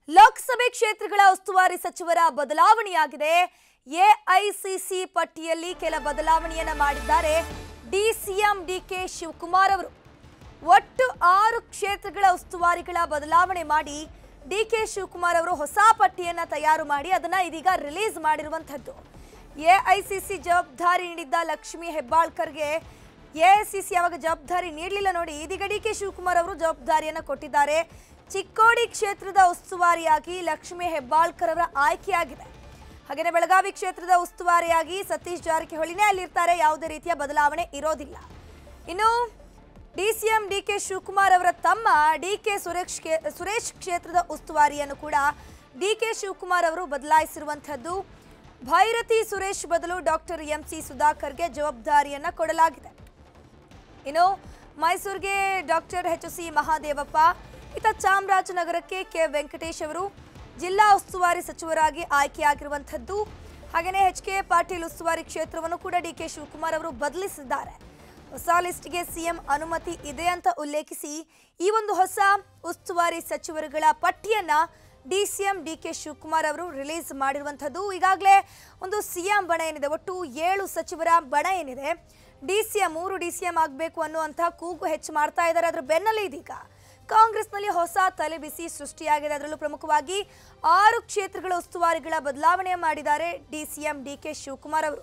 ಲೋಕಸಭೆ ಕ್ಷೇತ್ರಗಳ ಉಸ್ತುವಾರಿ ಸಚಿವರ ಬದಲಾವಣೆಯಾಗಿದೆ ಎಐಸಿಸಿ ಪಟ್ಟಿಯಲ್ಲಿ ಕೆಲ ಬದಲಾವಣೆಯನ್ನ ಮಾಡಿದ್ದಾರೆ ಡಿಸಿಎಂ ಡಿಕೆ ಶಿವಕುಮಾರ್ ಅವರು ಒಟ್ಟು ಆರು ಕ್ಷೇತ್ರಗಳ ಉಸ್ತುವಾರಿಗಳ ಬದಲಾವಣೆ ಮಾಡಿ ಡಿಕೆ ಶಿವಕುಮಾರ್ ಅವರು ಹೊಸ ಪಟ್ಟಿಯನ್ನ ತಯಾರು ಮಾಡಿ ಅದನ್ನ ಇದೀಗ ರಿಲೀಸ್ ಮಾಡಿರುವಂಥದ್ದು ಎಐಸಿಸಿ ಜವಾಬ್ದಾರಿ ನೀಡಿದ್ದ ಲಕ್ಷ್ಮಿ ಹೆಬ್ಬಾಳ್ಕರ್ಗೆ ಎಐಸಿಸಿ ಯಾವಾಗ ಜವಾಬ್ದಾರಿ ನೀಡಲಿಲ್ಲ ನೋಡಿ ಇದೀಗ ಡಿ ಕೆ ಶಿವಕುಮಾರ್ ಅವರು ಜವಾಬ್ದಾರಿಯನ್ನ ಕೊಟ್ಟಿದ್ದಾರೆ ಚಿಕ್ಕೋಡಿ ಕ್ಷೇತ್ರದ ಉಸ್ತುವಾರಿಯಾಗಿ ಲಕ್ಷ್ಮಿ ಹೆಬ್ಬಾಳ್ಕರ್ ಅವರ ಆಯ್ಕೆಯಾಗಿದೆ ಹಾಗೆಯೇ ಬೆಳಗಾವಿ ಕ್ಷೇತ್ರದ ಉಸ್ತುವಾರಿಯಾಗಿ ಸತೀಶ್ ಜಾರಕಿಹೊಳಿನೇ ಅಲ್ಲಿರ್ತಾರೆ ಯಾವುದೇ ರೀತಿಯ ಬದಲಾವಣೆ ಇರೋದಿಲ್ಲ ಇನ್ನು ಡಿಸಿಎಂ ಡಿ ಕೆ ಶಿವಕುಮಾರ್ ಅವರ ತಮ್ಮ ಡಿ ಕೆ ಸುರೇಶ್ ಕ್ಷೇ- ಸುರೇಶ್ ಕ್ಷೇತ್ರದ ಉಸ್ತುವಾರಿಯನ್ನು ಕೂಡ ಡಿ ಕೆ ಶಿವಕುಮಾರ್ ಅವರು ಬದಲಾಯಿಸಿರುವಂಥದ್ದು ಭೈರತಿ ಸುರೇಶ್ ಬದಲು ಡಾಕ್ಟರ್ ಎಂ ಸಿ ಸುಧಾಕರ್ಗೆ ಜವಾಬ್ದಾರಿಯನ್ನ ಕೊಡಲಾಗಿದೆ ಇನ್ನು ಮೈಸೂರಿಗೆ ಡಾಕ್ಟರ್ ಎಚ್ ಸಿ ಮಹಾದೇವಪ್ಪ ಇತ್ತ ಚಾಮರಾಜನಗರಕ್ಕೆ ಕೆ ವೆಂಕಟೇಶ್ ಅವರು ಜಿಲ್ಲಾ ಉಸ್ತುವಾರಿ ಸಚಿವರಾಗಿ ಆಯ್ಕೆಯಾಗಿರುವಂಥದ್ದು ಹಾಗೆಯೇ ಎಚ್ ಕೆ ಪಾಟೀಲ್ ಉಸ್ತುವಾರಿ ಕ್ಷೇತ್ರವನ್ನು ಕೂಡ ಡಿ ಕೆ ಶಿವಕುಮಾರ್ ಅವರು ಬದಲಿಸಿದ್ದಾರೆ ಹೊಸ ಲಿಸ್ಟ್ಗೆ ಸಿಎಂ ಅನುಮತಿ ಇದೆ ಅಂತ ಉಲ್ಲೇಖಿಸಿ ಈ ಒಂದು ಹೊಸ ಉಸ್ತುವಾರಿ ಸಚಿವರುಗಳ ಪಟ್ಟಿಯನ್ನ ಡಿಸಿಎಂ ಡಿ ಕೆ ಶಿವಕುಮಾರ್ ಅವರು ರಿಲೀಸ್ ಮಾಡಿರುವಂಥದ್ದು ಈಗಾಗಲೇ ಒಂದು ಸಿಎಂ ಬಣ ಏನಿದೆ ಒಟ್ಟು ಏಳು ಸಚಿವರ ಬಣ ಏನಿದೆ ಡಿಸಿಎಂ ಮೂರು ಡಿಸಿಎಂ ಆಗಬೇಕು ಅನ್ನುವಂತಹ ಕೂಗು ಹೆಚ್ಚು ಮಾಡ್ತಾ ಇದ್ದಾರೆ ಅದ್ರ ಬೆನ್ನಲ್ಲೇ ಇದೀಗ ಕಾಂಗ್ರೆಸ್ನಲ್ಲಿ ಹೊಸ ತಲೆಬಿಸಿ ಸೃಷ್ಟಿಯಾಗಿದೆ ಅದರಲ್ಲೂ ಪ್ರಮುಖವಾಗಿ ಆರು ಕ್ಷೇತ್ರಗಳ ಉಸ್ತುವಾರಿಗಳ ಬದಲಾವಣೆ ಮಾಡಿದ್ದಾರೆ ಡಿಸಿಎಂ ಡಿ ಕೆ ಶಿವಕುಮಾರ್ ಅವರು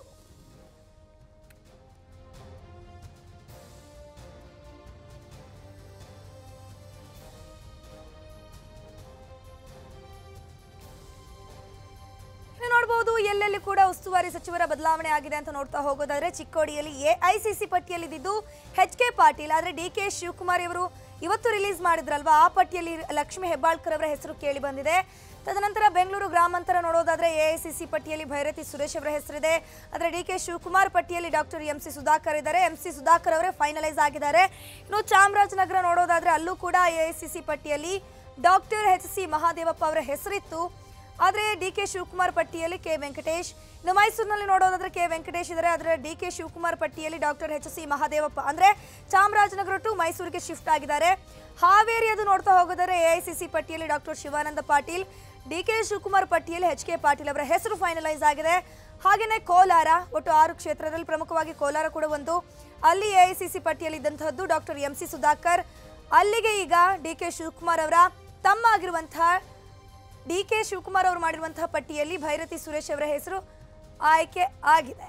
ಇನ್ನು ನೋಡಬಹುದು ಎಲ್ಲೆಲ್ಲಿ ಕೂಡ ಉಸ್ತುವಾರಿ ಸಚಿವರ ಬದಲಾವಣೆ ಆಗಿದೆ ಅಂತ ನೋಡ್ತಾ ಹೋಗೋದಾದ್ರೆ ಚಿಕ್ಕೋಡಿಯಲ್ಲಿ ಎಐಸಿಸಿ ಪಟ್ಟಿಯಲ್ಲಿದ್ದು ಎಚ್ ಕೆ ಪಾಟೀಲ್ ಆದ್ರೆ ಡಿ ಕೆ ಶಿವಕುಮಾರ್ ಇವರು ಇವತ್ತು ರಿಲೀಸ್ ಮಾಡಿದ್ರಲ್ವಾ ಆ ಪಟ್ಟಿಯಲ್ಲಿ ಲಕ್ಷ್ಮಿ ಹೆಬ್ಬಾಳ್ಕರ್ ಅವರ ಹೆಸರು ಕೇಳಿ ಬಂದಿದೆ ತದನಂತರ ಬೆಂಗಳೂರು ಗ್ರಾಮಾಂತರ ನೋಡೋದಾದ್ರೆ ಎಐಸಿಸಿ ಪಟ್ಟಿಯಲ್ಲಿ ಭೈರತಿ ಸುರೇಶ್ ಅವರ ಹೆಸರಿದೆ ಆದರೆ ಡಿ ಕೆ ಶಿವಕುಮಾರ್ ಪಟ್ಟಿಯಲ್ಲಿ ಡಾಕ್ಟರ್ ಎಂ ಸಿ ಸುಧಾಕರ್ ಇದ್ದಾರೆ ಎಂ ಸಿ ಸುಧಾಕರ್ ಅವರೇ ಫೈನಲೈಸ್ ಆಗಿದ್ದಾರೆ ಇನ್ನು ಚಾಮರಾಜನಗರ ನೋಡೋದಾದ್ರೆ ಅಲ್ಲೂ ಕೂಡ ಎಐಸಿಸಿ ಪಟ್ಟಿಯಲ್ಲಿ ಡಾಕ್ಟರ್ ಎಚ್ ಸಿ ಮಹಾದೇವಪ್ಪ ಅವರ ಹೆಸರಿತ್ತು ಆದರೆ ಡಿ ಕೆ ಶಿವಕುಮಾರ್ ಪಟ್ಟಿಯಲ್ಲಿ ಕೆ ವೆಂಕಟೇಶ್ ಇನ್ನು ಮೈಸೂರಿನಲ್ಲಿ ನೋಡೋದಾದ್ರೆ ಕೆ ವೆಂಕಟೇಶ್ ಇದ್ದಾರೆ ಆದರೆ ಡಿ ಕೆ ಶಿವಕುಮಾರ್ ಪಟ್ಟಿಯಲ್ಲಿ ಡಾಕ್ಟರ್ ಎಚ್ ಸಿ ಮಹಾದೇವಪ್ಪ ಅಂದ್ರೆ ಚಾಮರಾಜನಗರ ಟು ಮೈಸೂರಿಗೆ ಶಿಫ್ಟ್ ಆಗಿದ್ದಾರೆ ಹಾವೇರಿ ಅದು ನೋಡ್ತಾ ಹೋಗೋದಾದ್ರೆ ಎಐಸಿಸಿ ಪಟ್ಟಿಯಲ್ಲಿ doctor Shivananda Patil D K Shivakumar ಪಟ್ಟಿಯಲ್ಲಿ ಎಚ್ ಕೆ ಪಾಟೀಲ್ ಅವರ ಹೆಸರು ಫೈನಲೈಸ್ ಆಗಿದೆ ಹಾಗೆಯೇ ಕೋಲಾರ ಒಟ್ಟು ಆರು ಕ್ಷೇತ್ರದಲ್ಲಿ ಪ್ರಮುಖವಾಗಿ ಕೋಲಾರ ಕೂಡ ಒಂದು ಅಲ್ಲಿ ಎಐಸಿಸಿ ಪಟ್ಟಿಯಲ್ಲಿ ಇದ್ದಂತಹದ್ದು ಡಾಕ್ಟರ್ ಎಂ ಸಿ ಸುಧಾಕರ್ ಅಲ್ಲಿಗೆ ಈಗ ಡಿ ಕೆ ಶಿವಕುಮಾರ್ ಅವರ ತಮ್ಮ ಆಗಿರುವಂತಹ ಡಿ ಕೆ ಶಿವಕುಮಾರ್ ಅವರು ಮಾಡಿರುವಂತಹ ಪಟ್ಟಿಯಲ್ಲಿ ಭೈರತಿ ಸುರೇಶ್ ಅವರ ಹೆಸರು ಆಯ್ಕೆ ಆಗಿದೆ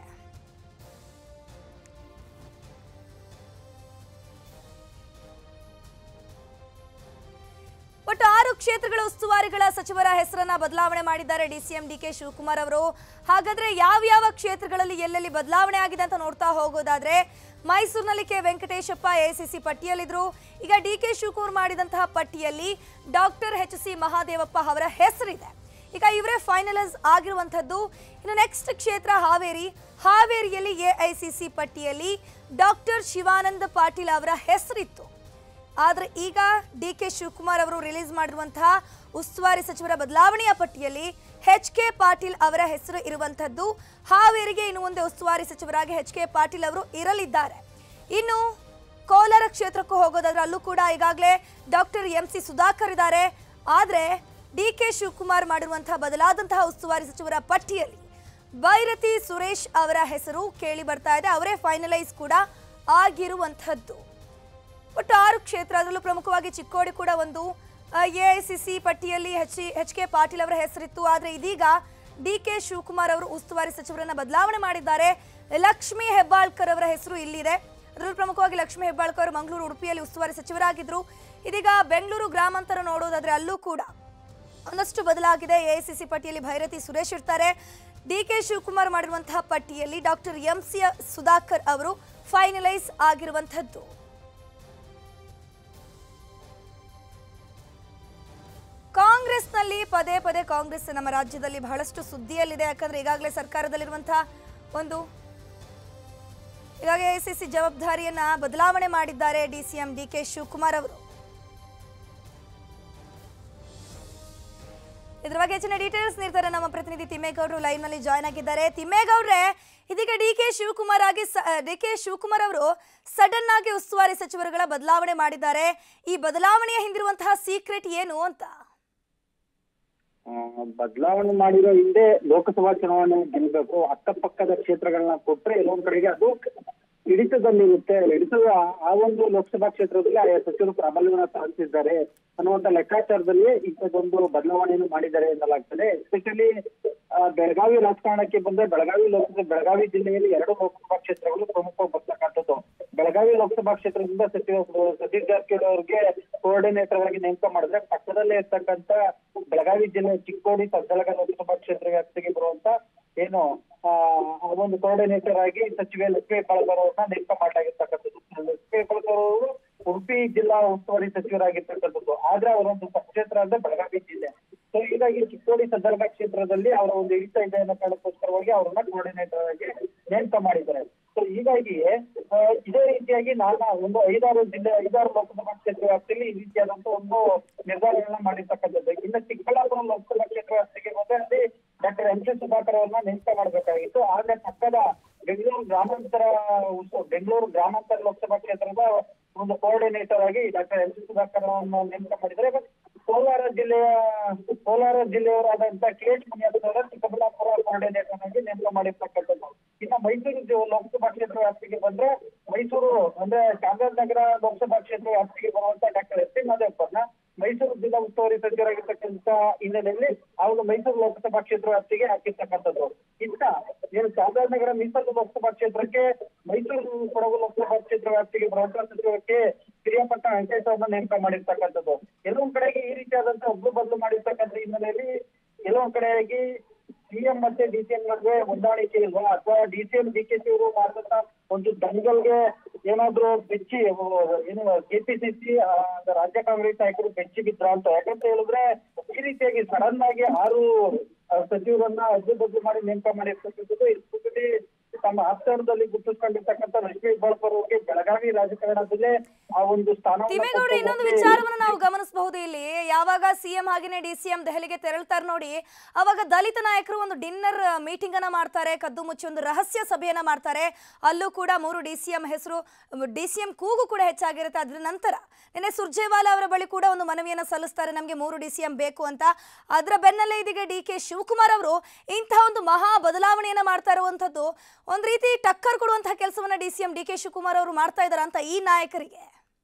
ಒಟ್ಟು ಆರು ಕ್ಷೇತ್ರಗಳ ಉಸ್ತುವಾರಿಗಳ ಸಚಿವರ ಹೆಸರನ್ನ ಬದಲಾವಣೆ ಮಾಡಿದ್ದಾರೆ ಡಿಸಿಎಂ ಡಿ ಕೆ ಶಿವಕುಮಾರ್ ಅವರು ಹಾಗಾದ್ರೆ ಯಾವ ಯಾವ ಕ್ಷೇತ್ರಗಳಲ್ಲಿ ಎಲ್ಲೆಲ್ಲಿ ಬದಲಾವಣೆ ಆಗಿದೆ ಅಂತ ನೋಡ್ತಾ ಹೋಗೋದಾದ್ರೆ ಮೈಸೂರಿನಲ್ಲಿ ಕೆ ವೆಂಕಟೇಶಪ್ಪ ಎಸಿಸಿ ಪಟ್ಟಿಯಲ್ಲಿದ್ರು ಈಗ ಡಿ ಕೆ ಶಿವಕುಮಾರ್ ಮಾಡಿದಂತಹ ಪಟ್ಟಿಯಲ್ಲಿ ಡಾಕ್ಟರ್ ಎಚ್ ಸಿ ಮಹಾದೇವಪ್ಪ ಅವರ ಹೆಸರಿದೆ ಈಗ ಇವರೇ ಫೈನಲೈಸ್ ಆಗಿರುವಂಥದ್ದು ಇನ್ನು ನೆಕ್ಸ್ಟ್ ಕ್ಷೇತ್ರ ಹಾವೇರಿ ಹಾವೇರಿಯಲ್ಲಿ ಎಐಸಿಸಿ ಪಟ್ಟಿಯಲ್ಲಿ ಡಾಕ್ಟರ್ ಶಿವಾನಂದ ಪಾಟೀಲ್ ಅವರ ಹೆಸರಿತ್ತು ಆದರೆ ಈಗ ಡಿ ಕೆ ಶಿವಕುಮಾರ್ ಅವರು ರಿಲೀಸ್ ಮಾಡಿರುವಂತಹ ಉಸ್ತುವಾರಿ ಸಚಿವರ ಬದಲಾವಣೆಯ ಪಟ್ಟಿಯಲ್ಲಿ ಎಚ್ ಕೆ ಪಾಟೀಲ್ ಅವರ ಹೆಸರು ಇರುವಂತದ್ದು ಹಾವೇರಿಗೆ ಇನ್ನು ಮುಂದೆ ಉಸ್ತುವಾರಿ ಸಚಿವರಾಗಿ ಎಚ್ ಕೆ ಪಾಟೀಲ್ ಅವರು ಇರಲಿದ್ದಾರೆ ಇನ್ನು ಕೋಲಾರ ಕ್ಷೇತ್ರಕ್ಕೂ ಹೋಗೋದಾದ್ರೆ ಅಲ್ಲೂ ಕೂಡ ಈಗಾಗಲೇ ಡಾಕ್ಟರ್ ಎಂ ಸಿ ಸುಧಾಕರ್ ಇದ್ದಾರೆ ಆದರೆ ಡಿ ಕೆ ಶಿವಕುಮಾರ್ ಮಾಡಿರುವಂತಹ ಬದಲಾದಂತಹ ಉಸ್ತುವಾರಿ ಸಚಿವರ ಪಟ್ಟಿಯಲ್ಲಿ ಭೈರತಿ ಸುರೇಶ್ ಅವರ ಹೆಸರು ಕೇಳಿ ಬರ್ತಾ ಇದೆ ಅವರೇ ಫೈನಲೈಸ್ ಕೂಡ ಆಗಿರುವಂಥದ್ದು ಒಟ್ಟು ಆರು ಕ್ಷೇತ್ರ ಅದರಲ್ಲೂ ಪ್ರಮುಖವಾಗಿ ಚಿಕ್ಕೋಡಿ ಕೂಡ ಒಂದು ಎಐಸಿಸಿ ಪಟ್ಟಿಯಲ್ಲಿ ಎಚ್ ಎಚ್ ಕೆ ಪಾಟೀಲ್ ಅವರ ಹೆಸರಿತ್ತು ಆದರೆ ಇದೀಗ ಡಿ ಕೆ ಶಿವಕುಮಾರ್ ಅವರು ಉಸ್ತುವಾರಿ ಸಚಿವರನ್ನ ಬದಲಾವಣೆ ಮಾಡಿದ್ದಾರೆ ಲಕ್ಷ್ಮಿ ಹೆಬ್ಬಾಳ್ಕರ್ ಅವರ ಹೆಸರು ಇಲ್ಲಿದೆ ಅದರಲ್ಲೂ ಪ್ರಮುಖವಾಗಿ ಲಕ್ಷ್ಮಿ ಹೆಬ್ಬಾಳ್ಕರ್ ಅವರು ಮಂಗಳೂರು ಉಡುಪಿಯಲ್ಲಿ ಉಸ್ತುವಾರಿ ಸಚಿವರಾಗಿದ್ದರು ಇದೀಗ ಬೆಂಗಳೂರು ಗ್ರಾಮಾಂತರ ನೋಡೋದಾದ್ರೆ ಅಲ್ಲೂ ಕೂಡ ಒಂದಷ್ಟು ಬದಲಾಗಿದೆ ಎಐಸಿಸಿ ಪಟ್ಟಿಯಲ್ಲಿ ಭೈರತಿ ಸುರೇಶ್ ಇರ್ತಾರೆ ಡಿ ಕೆ ಶಿವಕುಮಾರ್ ಮಾಡಿರುವಂತಹ ಪಟ್ಟಿಯಲ್ಲಿ ಡಾಕ್ಟರ್ ಎಂ ಸಿ ಸುಧಾಕರ್ ಅವರು ಫೈನಲೈಸ್ ಆಗಿರುವಂಥದ್ದು ಕಾಂಗ್ರೆಸ್ನಲ್ಲಿ ಪದೇ ಪದೇ ಕಾಂಗ್ರೆಸ್ ನಮ್ಮ ರಾಜ್ಯದಲ್ಲಿ ಬಹಳಷ್ಟು ಸುದ್ದಿಯಲ್ಲಿದೆ ಯಾಕಂದ್ರೆ ಈಗಾಗಲೇ ಸರ್ಕಾರದಲ್ಲಿರುವಂತಹ ಒಂದು ಈಗಾಗಲೇ ಎಸಿಸಿ ಜವಾಬ್ದಾರಿಯನ್ನ ಬದಲಾವಣೆ ಮಾಡಿದ್ದಾರೆ ಡಿಸಿಎಂ ಡಿ ಕೆ ಶಿವಕುಮಾರ್ ಅವರು ಇದ್ರ ಬಗ್ಗೆ ಹೆಚ್ಚಿನ ಡೀಟೇಲ್ಸ್ ನೀಡ್ತಾರೆ ನಮ್ಮ ಪ್ರತಿನಿಧಿ ತಿಮ್ಮೇಗೌಡರು ಲೈವ್ ನಲ್ಲಿ ಜಾಯ್ನ್ ಆಗಿದ್ದಾರೆ ತಿಮ್ಮೇಗೌಡ್ರೆ ಇದೀಗ ಡಿ ಕೆ ಶಿವಕುಮಾರ್ ಆಗಿ ಡಿ ಕೆ ಶಿವಕುಮಾರ್ ಅವರು ಸಡನ್ ಆಗಿ ಉಸ್ತುವಾರಿ ಸಚಿವರುಗಳ ಬದಲಾವಣೆ ಮಾಡಿದ್ದಾರೆ ಈ ಬದಲಾವಣೆಯ ಹಿಂದಿರುವಂತಹ ಸೀಕ್ರೆಟ್ ಏನು ಅಂತ ಬದಲಾವಣೆ ಮಾಡಿರೋ ಹಿಂದೆ ಲೋಕಸಭಾ ಚುನಾವಣೆ ಗೆಲ್ಬೇಕು ಅಕ್ಕಪಕ್ಕದ ಕ್ಷೇತ್ರಗಳನ್ನ ಕೊಟ್ರೆ ಕೆಲವೊಂದ್ ಕಡೆಗೆ ಅದು ಹಿಡಿತದಲ್ಲಿರುತ್ತೆ ಹಿಡಿತದ ಆ ಒಂದು ಲೋಕಸಭಾ ಕ್ಷೇತ್ರದಲ್ಲಿ ಆಯಾ ಸಚಿವರು ಪ್ರಾಬಲ್ಯವನ್ನ ಸಾಧಿಸಿದ್ದಾರೆ ಅನ್ನುವಂತ ಲೆಕ್ಕಾಚಾರದಲ್ಲಿ ಇಂಥದ್ದೊಂದು ಬದಲಾವಣೆಯನ್ನು ಮಾಡಿದ್ದಾರೆ ಎನ್ನಲಾಗ್ತದೆ ಎಸ್ಪೆಷಲಿ ಬೆಳಗಾವಿ ರಾಜಕಾರಣಕ್ಕೆ ಬಂದ್ರೆ ಬೆಳಗಾವಿ ಲೋಕಸಭೆ ಬೆಳಗಾವಿ ಜಿಲ್ಲೆಯಲ್ಲಿ ಎರಡು ಲೋಕಸಭಾ ಕ್ಷೇತ್ರಗಳು ಪ್ರಮುಖವಾಗಿ ಬರ್ತಕ್ಕಂಥದ್ದು ಬೆಳಗಾವಿ ಲೋಕಸಭಾ ಕ್ಷೇತ್ರದಿಂದ ಸಚಿವ ಸತೀಶ್ ಜಾರಕಿಹೊಳಿ ಅವರಿಗೆ ಕೋಆರ್ಡಿನೇಟರ್ ಆಗಿ ನೇಮಕ ಮಾಡಿದ್ರೆ ಪಕ್ಕದಲ್ಲೇ ಇರ್ತಕ್ಕಂತ ಬೆಳಗಾವಿ ಜಿಲ್ಲೆ ಚಿಕ್ಕೋಡಿ ಸದ್ದಲಗ ಲೋಕಸಭಾ ಕ್ಷೇತ್ರ ವ್ಯಾಪ್ತಿಗೆ ಬರುವಂತ ಏನು ಆ ಆ ಒಂದು ಕೋಆರ್ಡಿನೇಟರ್ ಆಗಿ ಸಚಿವೆ ಲಕ್ಷ್ಮೀ ಪಾಳ್ಕರ್ ಅವ್ರನ್ನ ನೇಮಕ ಮಾಡಲಾಗಿರ್ತಕ್ಕಂಥದ್ದು ಲಕ್ಷ್ಮೀ ಪಾಳ್ಕರ್ ಅವರು ಉಡುಪಿ ಜಿಲ್ಲಾ ಉಸ್ತುವಾರಿ ಸಚಿವರಾಗಿರ್ತಕ್ಕಂಥದ್ದು ಆದ್ರೆ ಅವರೊಂದು ಕ್ಷೇತ್ರ ಅಂದ್ರೆ ಬೆಳಗಾವಿ ಜಿಲ್ಲೆ ಸೊ ಹೀಗಾಗಿ ಚಿಕ್ಕೋಡಿ ಸದರ್ಗ ಕ್ಷೇತ್ರದಲ್ಲಿ ಅವರ ಒಂದು ಹಿಡಿತ ಇದೆ ಅನ್ನೋ ಕಾರಣಕ್ಕೋಸ್ಕರವಾಗಿ ಅವರನ್ನ ಕೋಆರ್ಡಿನೇಟರ್ ಆಗಿ ನೇಮಕ ಮಾಡಿದ್ದಾರೆ ಸೊ ಹೀಗಾಗಿ ಆ, ಇದೇ ರೀತಿಯಾಗಿ ನಾನು ಒಂದು ಐದಾರು ಜಿಲ್ಲೆ ಐದಾರು ಲೋಕಸಭಾ ಕ್ಷೇತ್ರ ವ್ಯಾಪ್ತಿಯಲ್ಲಿ ಈ ರೀತಿಯಾದಂತ ಒಂದು ನಿರ್ಧಾರಗಳನ್ನ ಮಾಡಿರ್ತಕ್ಕಂಥದ್ದು ಇನ್ನು ಚಿಕ್ಕಬಳ್ಳಾಪುರ ಲೋಕಸಭಾ ಕ್ಷೇತ್ರ ವ್ಯಾಪ್ತಿಗೆ ಬಂದ್ರೆ ಅಲ್ಲಿ ಡಾಕ್ಟರ್ ಎಂ ಸಿ ಸುಧಾಕರ್ ಅವರನ್ನ ನೇಮಕ ಮಾಡಬೇಕಾಗಿತ್ತು ಆದ್ರೆ ಪಕ್ಕದ ಬೆಂಗಳೂರು ಗ್ರಾಮಾಂತರ ಉತ್ಸವ ಬೆಂಗಳೂರು ಗ್ರಾಮಾಂತರ ಲೋಕಸಭಾ ಕ್ಷೇತ್ರದ ಒಂದು ಕೋಆರ್ಡಿನೇಟರ್ ಆಗಿ ಡಾಕ್ಟರ್ ಎಂ ಸಿ ಸುಧಾಕರ್ ಅವರನ್ನು ನೇಮಕ ಮಾಡಿದ್ದಾರೆ ಬಟ್ ಕೋಲಾರ ಜಿಲ್ಲೆಯ ಕೋಲಾರ ಜಿಲ್ಲೆಯವರಾದಂತ ಕೆ ಎಚ್ ಮುನಿಯಪ್ಪನವರ ಚಿಕ್ಕಬಳ್ಳಾಪುರ ಕೋಆರ್ಡಿನೇಟರ್ ಆಗಿ ನೇಮಕ ಮಾಡಿರ್ತಕ್ಕಂಥದ್ದು ಇನ್ನ ಮೈಸೂರು ಜಿ- ಲೋಕಸಭಾ ಕ್ಷೇತ್ರ ವ್ಯಾಪ್ತಿಗೆ ಬಂದ್ರೆ ಮೈಸೂರು ಅಂದ್ರೆ ಚಾಮರಾಜನಗರ ಲೋಕಸಭಾ ಕ್ಷೇತ್ರ ವ್ಯಾಪ್ತಿಗೆ ಬರುವಂತ ಡಾಕ್ಟರ್ ಎಸ್ ಸಿ ಮಾದೇವಪ್ಪನ ಮೈಸೂರು ಜಿಲ್ಲಾ ಉಸ್ತುವಾರಿ ಸಚಿವರಾಗಿರ್ತಕ್ಕಂಥ ಹಿನ್ನೆಲೆಯಲ್ಲಿ ಅವರು ಮೈಸೂರು ಲೋಕಸಭಾ ಕ್ಷೇತ್ರ ವ್ಯಾಪ್ತಿಗೆ ಹಾಕಿರ್ತಕ್ಕಂಥದ್ದು ಇತ್ತ ಏನು ಚಾಮರಾಜನಗರ ಮೀಸಲು ಲೋಕಸಭಾ ಕ್ಷೇತ್ರಕ್ಕೆ ಮೈಸೂರು ಕೊಡಗು ಲೋಕಸಭಾ ಕ್ಷೇತ್ರ ವ್ಯಾಪ್ತಿಗೆ ಬರುವಂತ ಸಚಿವಕ್ಕೆ ಪಿರಿಯಾಪಟ್ಟ ವೆಂಕಟೇಶ್ ಅವರನ್ನ ನೇಮಕ ಮಾಡಿರ್ತಕ್ಕಂಥದ್ದು ಕೆಲವೊಂದ್ ಕಡೆಗೆ ಈ ರೀತಿಯಾದಂತ ಒಬ್ರು ಬದಲು ಮಾಡಿರ್ತಕ್ಕಂಥ ಹಿನ್ನೆಲೆಯಲ್ಲಿ ಕೆಲವೊಂದ್ ಕಡೆಯಾಗಿ ಸಿಎಂ ಮತ್ತೆ ಡಿಸಿಎಂ ನಡುವೆ ಹೊಂದಾಣಿಕೆ ಇಲ್ವಾ ಅಥವಾ ಡಿಸಿಎಂ ಡಿ ಕೆ ಸಿ ಅವರು ಮಾಡಿದಂತ ಒಂದು ದಂಗಲ್ಗೆ ಏನಾದ್ರು ಬೆಚ್ಚಿ ಅಹ್, ಏನು ಕೆಪಿಸಿಸಿ ರಾಜ್ಯ ಕಾಂಗ್ರೆಸ್ ನಾಯಕರು ಬೆಚ್ಚಿ ಬಿದ್ರ ಅಂತ ಯಾಕಂತ ಹೇಳಿದ್ರೆ ಈ ರೀತಿಯಾಗಿ ಸಡನ್ ಆಗಿ ಆರು ಅಹ್, ಸಚಿವರನ್ನ ಅಡ್ಡು ಬದಲು ಮಾಡಿ ನೇಮಕ ಮಾಡಿರ್ತಕ್ಕಂಥದ್ದು ಎಸ್ಪೆಷಲಿ ತಮ್ಮ ಆಸ್ಥಾನದಲ್ಲಿ ಗುರುತಿಸ್ಕೊಂಡಿರ್ತಕ್ಕಂಥ ಲಕ್ಷ್ಮೀ ಹೆಬ್ಬಾಳ್ಕರ್ ಅವರಿಗೆ ಬೆಳಗಾವಿ ರಾಜಕಾರಣದಲ್ಲೇ ಆ ಒಂದು ಸ್ಥಾನ ತಿಮ್ಮೇಗೌಡ್ರು ಇನ್ನೊಂದು ವಿಚಾರವನ್ನು ನಾವು ಗಮನಿಸಬಹುದು ಇಲ್ಲಿ ಯಾವಾಗ ಸಿಎಂ ಹಾಗೇನೆ ಡಿ ಸಿ ಎಂ ದೆಹಲಿಗೆ ತೆರಳ್ತಾರೆ ನೋಡಿ ಅವಾಗ ದಲಿತ ನಾಯಕರು ಒಂದು ಡಿನ್ನರ್ ಮೀಟಿಂಗ್ ಅನ್ನ ಮಾಡ್ತಾರೆ ಕದ್ದು ಮುಚ್ಚಿ ಒಂದು ರಹಸ್ಯ ಸಭೆಯನ್ನ ಮಾಡ್ತಾರೆ ಅಲ್ಲೂ ಕೂಡ ಮೂರು ಡಿ ಸಿ ಎಂ ಹೆಸರು ಡಿ ಸಿ ಎಂ ಕೂಗು ಕೂಡ ಹೆಚ್ಚಾಗಿರುತ್ತೆ ಅದ್ರ ನಂತರ ನಿನ್ನೆ ಸುರ್ಜೇವಾಲಾ ಅವರ ಬಳಿ ಕೂಡ ಒಂದು ಮನವಿಯನ್ನ ಸಲ್ಲಿಸ್ತಾರೆ ನಮಗೆ ಮೂರು ಡಿ ಸಿ ಎಂ ಬೇಕು ಅಂತ ಅದರ ಬೆನ್ನಲ್ಲೇ ಇದೀಗ ಡಿ ಕೆ ಶಿವಕುಮಾರ್ ಅವರು ಇಂತಹ ಒಂದು ಮಹಾ ಬದಲಾವಣೆಯನ್ನ ಮಾಡ್ತಾ ಇರುವಂತದ್ದು ಒಂದ್ ರೀತಿ ಟಕ್ಕರ್ ಕೊಡುವಂತಹ ಕೆಲಸವನ್ನ D C M D K Shivakumar ಅವರು ಮಾಡ್ತಾ ಇದಾರೆ ಅಂತ ಈ ನಾಯಕರಿಗೆ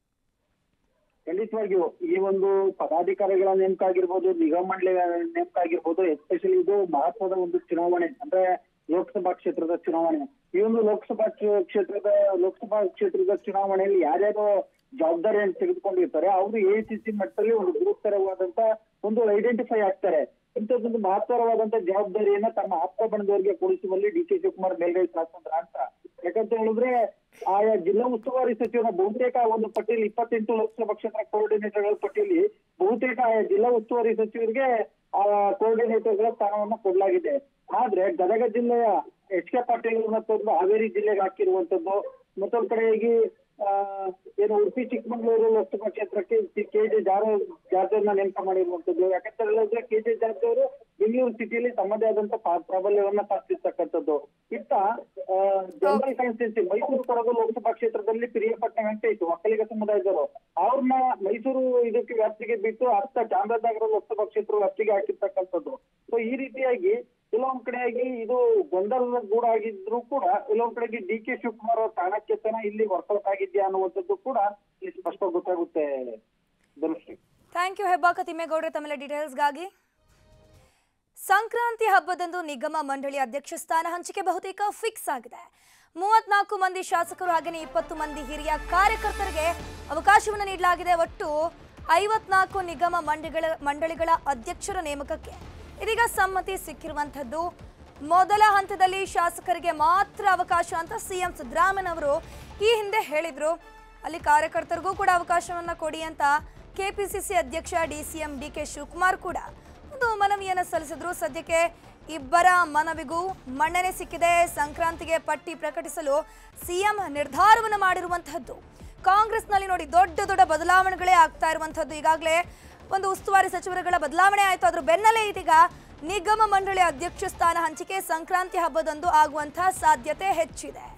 ಖಂಡಿತವಾಗಿಯೂ ಈ ಒಂದು ಪದಾಧಿಕಾರಿಗಳ ನೇಮಕ ಆಗಿರ್ಬೋದು ನಿಗಮ ಮಂಡಳಿ ನೇಮಕ ಆಗಿರ್ಬೋದು ಎಸ್ಪೆಷಲಿ ಇದು ಮಹತ್ವದ ಒಂದು ಚುನಾವಣೆ ಅಂದ್ರೆ ಲೋಕಸಭಾ ಕ್ಷೇತ್ರದ ಚುನಾವಣೆ ಈ ಒಂದು ಲೋಕಸಭಾ ಕ್ಷೇ- ಕ್ಷೇತ್ರದ ಲೋಕಸಭಾ ಕ್ಷೇತ್ರದ ಚುನಾವಣೆಯಲ್ಲಿ ಯಾರ್ಯಾರು ಜವಾಬ್ದಾರಿಯನ್ನು ತೆಗೆದುಕೊಂಡಿರ್ತಾರೆ ಅವರು ಎ ಸಿ ಸಿ ಮಟ್ಟದಲ್ಲಿ ಒಂದು ಗುರುತರವಾದಂತ ಒಂದು ಐಡೆಂಟಿಫೈ ಆಗ್ತಾರೆ ಇಂಥದ್ದೊಂದು ಮಹತ್ತರವಾದಂತ ಜವಾಬ್ದಾರಿಯನ್ನ ತಮ್ಮ ಆಪ್ತ ಬಣದವರಿಗೆ ಕೊಡಿಸುವಲ್ಲಿ ಡಿ ಕೆ ಶಿವಕುಮಾರ್ ಮೇಲ್ಗೈ ಸಾಧಿಸಿದ್ರ ಅಂತ ಯಾಕಂತ ಹೇಳಿದ್ರೆ ಆಯಾ ಜಿಲ್ಲಾ ಉಸ್ತುವಾರಿ ಸಚಿವರ ಬಹುತೇಕ ಒಂದು ಪಟ್ಟಿಯಲ್ಲಿ ಇಪ್ಪತ್ತೆಂಟು ಲೋಕಸಭಾ ಕ್ಷೇತ್ರ ಕೋಆರ್ಡಿನೇಟರ್ಗಳ ಪಟ್ಟಿಯಲ್ಲಿ ಬಹುತೇಕ ಆಯಾ ಜಿಲ್ಲಾ ಉಸ್ತುವಾರಿ ಸಚಿವರಿಗೆ ಆ ಕೋಆರ್ಡಿನೇಟರ್ಗಳ ಸ್ಥಾನವನ್ನ ಕೊಡಲಾಗಿದೆ ಆದ್ರೆ ಗದಗ ಜಿಲ್ಲೆಯ ಎಚ್ ಕೆ ಪಾಟೀಲ್ ಮತ್ತು ಹಾವೇರಿ ಜಿಲ್ಲೆಗೆ ಹಾಕಿರುವಂತದ್ದು ಮತ್ತೊಂದ್ ಕಡೆಯಾಗಿ ಆ, ಏನು ಉಡುಪಿ ಚಿಕ್ಕಮಗಳೂರು ಲೋಕಸಭಾ ಕ್ಷೇತ್ರಕ್ಕೆ ಕೆ ಜೆ ಜಾರ ಜಾರ್ಜರ್ನ ನೇಮಕ ಮಾಡಿರುವಂತದ್ದು ಯಾಕಂತ ಹೇಳಿದ್ರೆ ಕೆ ಜೆ ಜಾರ್ಜ್ ಅವರು ಬೆಂಗಳೂರು ಸಿಟಿಯಲ್ಲಿ ತಮ್ಮದೇ ಆದಂತ ಪಾ- ಪ್ರಾಬಲ್ಯವನ್ನ ಸಾಧಿಸಿರ್ತಕ್ಕಂಥದ್ದು ಇತ್ತ ಜನರಲ್ ಕಾನ್ಸ್ಟಿಟ್ಯೂನ್ಸಿ ಮೈಸೂರು ಕೊಡಗು ಲೋಕಸಭಾ ಕ್ಷೇತ್ರದಲ್ಲಿ ಪಿರಿಯಪಟ್ಟಣ ವೆಂಕಟೇಶ್ ಒಕ್ಕಲಿಗ ಸಮುದಾಯದವರು ಅವ್ರನ್ನ ಮೈಸೂರು ಇದಕ್ಕೆ ವ್ಯಾಪ್ತಿಗೆ ಬಿಟ್ಟು ಅರ್ಥ ಚಾಮರಾಜನಗರ ಲೋಕಸಭಾ ಕ್ಷೇತ್ರ ವ್ಯಾಪ್ತಿಗೆ ಹಾಕಿರ್ತಕ್ಕಂಥದ್ದು ಸೊ ಈ ರೀತಿಯಾಗಿ ಕೆಲವೊಂದ್ ಕಡೆಯಾಗಿ ಇದು ಗೊಂದಲದ ಗೂಡಾಗಿದ್ರು ಕೂಡ ಕೆಲವೊಂದ್ ಕಡೆಗೆ ಡಿ ಕೆ ಶಿವಕುಮಾರ್ ಅವರ ಚಾಣಕ್ಯತನ ಇಲ್ಲಿ ವರ್ಕೌಟ್ ಆಗಿದ್ಯಾ ಅನ್ನುವಂಥದ್ದು ಕೂಡ ಇಲ್ಲಿ ಸ್ಪಷ್ಟ ಗೊತ್ತಾಗುತ್ತೆ ಧನುಶ್ರೀ ಥ್ಯಾಂಕ್ ಯು ಹೆಬ್ಬಾಕ ತಿಮ್ಮೇಗೌಡ್ರೆ ತಮ್ಮೆಲ್ಲ ಡೀಟೇಲ್ಸ್ಗಾಗಿ ಸಂಕ್ರಾಂತಿ ಹಬ್ಬದಂದು ನಿಗಮ ಮಂಡಳಿ ಅಧ್ಯಕ್ಷ ಸ್ಥಾನ ಹಂಚಿಕೆ ಬಹುತೇಕ ಫಿಕ್ಸ್ ಆಗಿದೆ ಮೂವತ್ನಾಲ್ಕು ಮಂದಿ ಶಾಸಕರು ಹಾಗೆಯೇ ಇಪ್ಪತ್ತು ಮಂದಿ ಹಿರಿಯ ಕಾರ್ಯಕರ್ತರಿಗೆ ಅವಕಾಶವನ್ನು ನೀಡಲಾಗಿದೆ ಒಟ್ಟು ಐವತ್ನಾಲ್ಕು ನಿಗಮ ಮಂಡಳಿಗಳ ಮಂಡಳಿಗಳ ಅಧ್ಯಕ್ಷರ ನೇಮಕಕ್ಕೆ ಇದೀಗ ಸಮ್ಮತಿ ಸಿಕ್ಕಿರುವಂಥದ್ದು ಮೊದಲ ಹಂತದಲ್ಲಿ ಶಾಸಕರಿಗೆ ಮಾತ್ರ ಅವಕಾಶ ಅಂತ ಸಿಎಂ ಸಿದ್ದರಾಮಯ್ಯ ಅವರು ಈ ಹಿಂದೆ ಹೇಳಿದ್ರು ಅಲ್ಲಿ ಕಾರ್ಯಕರ್ತರಿಗೂ ಕೂಡ ಅವಕಾಶವನ್ನ ಕೊಡಿ ಅಂತ ಕೆಪಿಸಿಸಿ ಅಧ್ಯಕ್ಷ ಡಿಸಿಎಂ ಡಿ ಕೆ ಶಿವಕುಮಾರ್ ಕೂಡ ಒಂದು ಮನವಿಯನ್ನು ಸಲ್ಲಿಸಿದ್ರು ಸದ್ಯಕ್ಕೆ ಇಬ್ಬರ ಮನವಿಗೂ ಮನ್ನಣೆ ಸಿಕ್ಕಿದೆ ಸಂಕ್ರಾಂತಿಗೆ ಪಟ್ಟಿ ಪ್ರಕಟಿಸಲು ಸಿಎಂ ನಿರ್ಧಾರವನ್ನು ಮಾಡಿರುವಂತಹದ್ದು ಕಾಂಗ್ರೆಸ್ನಲ್ಲಿ ನೋಡಿ ದೊಡ್ಡ ದೊಡ್ಡ ಬದಲಾವಣೆಗಳೇ ಆಗ್ತಾ ಇರುವಂತಹದ್ದು ಈಗಾಗಲೇ ಒಂದು ಉಸ್ತುವಾರಿ ಸಚಿವರುಗಳ ಬದಲಾವಣೆ ಆಯಿತು ಅದ್ರ ಬೆನ್ನಲ್ಲೇ ಇದೀಗ ನಿಗಮ ಮಂಡಳಿ ಅಧ್ಯಕ್ಷ ಸ್ಥಾನ ಹಂಚಿಕೆ ಸಂಕ್ರಾಂತಿ ಹಬ್ಬದಂದು ಆಗುವಂತಹ ಸಾಧ್ಯತೆ ಹೆಚ್ಚಿದೆ